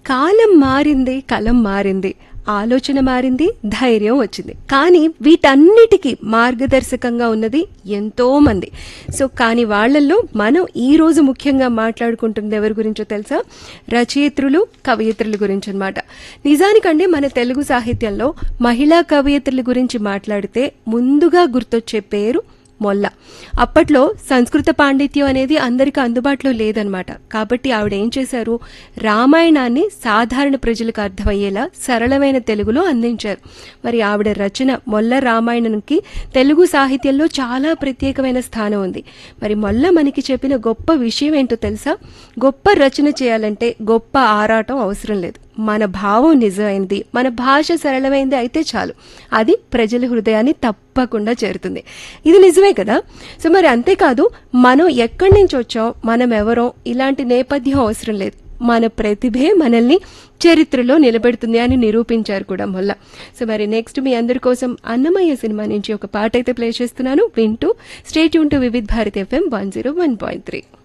కాలం మారింది కలం మారింది ఆలోచన మారింది ధైర్యం వచ్చింది కానీ వీటన్నిటికీ మార్గదర్శకంగా ఉన్నది ఎంతో మంది సో కానీ వాళ్ళల్లో మనం ఈ రోజు ముఖ్యంగా మాట్లాడుకుంటుంది ఎవరి గురించో తెలుసా రచయిత్రులు కవయిత్రుల గురించి అనమాట నిజానికంటే మన తెలుగు సాహిత్యంలో మహిళా కవయిత్రుల గురించి మాట్లాడితే ముందుగా గుర్తొచ్చే పేరు మొల్ల అప్పట్లో సంస్కృత పాండిత్యం అనేది అందరికీ అందుబాటులో లేదనమాట కాబట్టి ఆవిడ ఏం చేశారు రామాయణాన్ని సాధారణ ప్రజలకు అర్థమయ్యేలా సరళమైన తెలుగులో అందించారు మరి ఆవిడ రచన మొల్ల రామాయణంకి తెలుగు సాహిత్యంలో చాలా ప్రత్యేకమైన స్థానం ఉంది మరి మొల్ల మనకి చెప్పిన గొప్ప విషయం ఏంటో తెలుసా గొప్ప రచన చేయాలంటే గొప్ప ఆరాటం అవసరం లేదు మన భావం నిజమైంది మన భాష సరళమైంది అయితే చాలు అది ప్రజల హృదయాన్ని తప్పకుండా చేరుతుంది ఇది నిజమే కదా సో మరి అంతేకాదు మనం ఎక్కడి నుంచి వచ్చాం మనం ఎవరో ఇలాంటి నేపథ్యం అవసరం లేదు మన ప్రతిభే మనల్ని చరిత్రలో నిలబెడుతుంది అని నిరూపించారు కూడా మొల్ల సో మరి నెక్స్ట్ మీ అందరి కోసం అన్నమయ్య సినిమా నుంచి ఒక పాట అయితే ప్లే చేస్తున్నాను వింటూ స్టేట్ యూన్ to Vividh Bharat FM one zero one point three